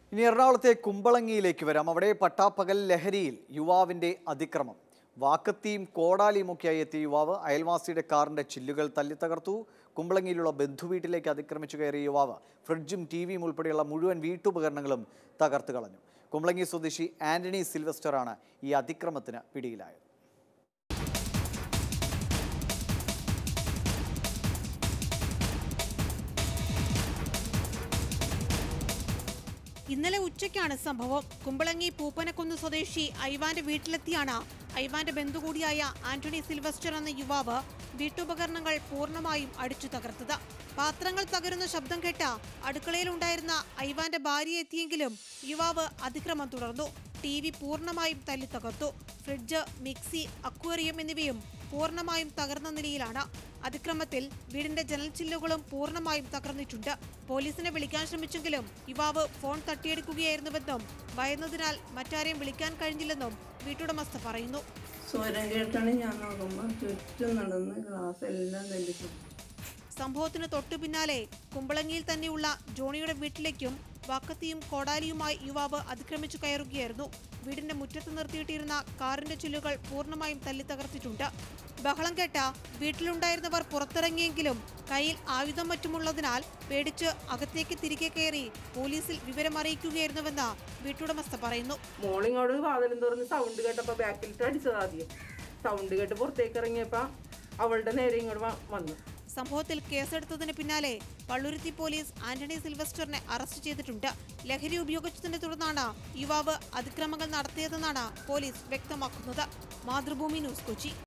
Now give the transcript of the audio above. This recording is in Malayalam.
ഇനി എറണാകുളത്തെ കുമ്പളങ്ങിയിലേക്ക് വരാം അവിടെ പട്ടാപ്പകൽ ലഹരിയിൽ യുവാവിന്റെ അതിക്രമം വാക്കത്തിയും കോടാലിയുമൊക്കെയായി എത്തിയ യുവാവ് അയൽവാസിയുടെ കാറിന്റെ ചില്ലുകൾ തല്ലിത്തകർത്തു കുമ്പളങ്ങിയിലുള്ള ബന്ധുവീട്ടിലേക്ക് അതിക്രമിച്ചു കയറിയ യുവാവ് ഫ്രിഡ്ജും ടി വിയും ഉൾപ്പെടെയുള്ള മുഴുവൻ വീട്ടുപകരണങ്ങളും തകർത്ത് കളഞ്ഞു കുമ്പളങ്ങി സ്വദേശി ആന്റണി സിൽവസ്റ്ററാണ് ഈ അതിക്രമത്തിന് പിടിയിലായത് ഇന്നലെ ഉച്ചയ്ക്കാണ് സംഭവം കുമ്പളങ്ങി പൂപ്പനക്കുന്ന് സ്വദേശി ഐവാന്റെ വീട്ടിലെത്തിയാണ് ഐവാന്റെ ബന്ധു കൂടിയായ ആന്റണി സിൽവസ്റ്റർ എന്ന യുവാവ് വീട്ടുപകരണങ്ങൾ പൂർണ്ണമായും അടിച്ചു തകർത്തത് പാത്രങ്ങൾ തകരുന്ന ശബ്ദം കേട്ട അടുക്കളയിലുണ്ടായിരുന്ന ഐവാന്റെ ഭാര്യ എത്തിയെങ്കിലും യുവാവ് അതിക്രമം തുടർന്നു ടി വി പൂർണ്ണമായും തല്ലി തകർത്തു ഫ്രിഡ്ജ് മിക്സി അക്വേറിയം എന്നിവയും പൂർണ്ണമായും തകർന്ന നിലയിലാണ് അതിക്രമത്തിൽ വീടിന്റെ ജനൽച്ചില്ലുകളും പൂർണ്ണമായും തകർന്നിട്ടുണ്ട് പോലീസിനെ വിളിക്കാൻ ശ്രമിച്ചെങ്കിലും യുവാവ് ഫോൺ തട്ടിയെടുക്കുകയായിരുന്നുവെന്നും ഭയന്നതിനാൽ മറ്റാരെയും വിളിക്കാൻ കഴിഞ്ഞില്ലെന്നും വീട്ടുടമസ്ഥ പറയുന്നു സ്വരം കേട്ടാണ് ഞാൻ നോക്കുമ്പോൾ ചുറ്റും നടന്ന് ഗ്ലാസ് എല്ലാം തല്ലിക്കും സംഭവത്തിന് തൊട്ടു പിന്നാലെ കുമ്പളങ്ങിയിൽ തന്നെയുള്ള ജോണിയുടെ വീട്ടിലേക്കും വാക്കത്തിയും കോടാലിയുമായി യുവാവ് അതിക്രമിച്ചു കയറുകയായിരുന്നു വീടിന്റെ മുറ്റത്ത് നിർത്തിയിട്ടിരുന്ന കാറിന്റെ ചില്ലുകൾ പൂർണ്ണമായും തല്ലി തകർത്തിട്ടുണ്ട് ബഹളം കേട്ട വീട്ടിലുണ്ടായിരുന്നവർ പുറത്തിറങ്ങിയെങ്കിലും കയ്യിൽ ആയുധം മറ്റുമുള്ളതിനാൽ പേടിച്ച് അകത്തേക്ക് തിരികെ കയറി പോലീസിൽ വിവരം അറിയിക്കുകയായിരുന്നുവെന്ന് വീട്ടുടമസ്ഥ പറയുന്നു മോളിങ്ങോട് വാതിലും തുറന്ന് സൗണ്ട് കേട്ടപ്പോൾ ബാക്കിലിട്ട് അടിച്ചത് ആദ്യം സൗണ്ട് കേട്ട് പുറത്തേക്ക് ഇറങ്ങിയപ്പോൾ അവളുടെ നേരെ ഇങ്ങോട്ട് വ- വന്നു സംഭവത്തിൽ കേസെടുത്തതിന് പിന്നാലെ പള്ളുരുത്തി പോലീസ് ആന്റണി സിൽവസ്റ്ററിനെ അറസ്റ്റ് ചെയ്തിട്ടുണ്ട് ലഹരി ഉപയോഗിച്ചതിനെ തുടർന്നാണ് യുവാവ് അതിക്രമങ്ങൾ നടത്തിയതെന്നാണ് പോലീസ് വ്യക്തമാക്കുന്നത് മാതൃഭൂമി ന്യൂസ് കൊച്ചി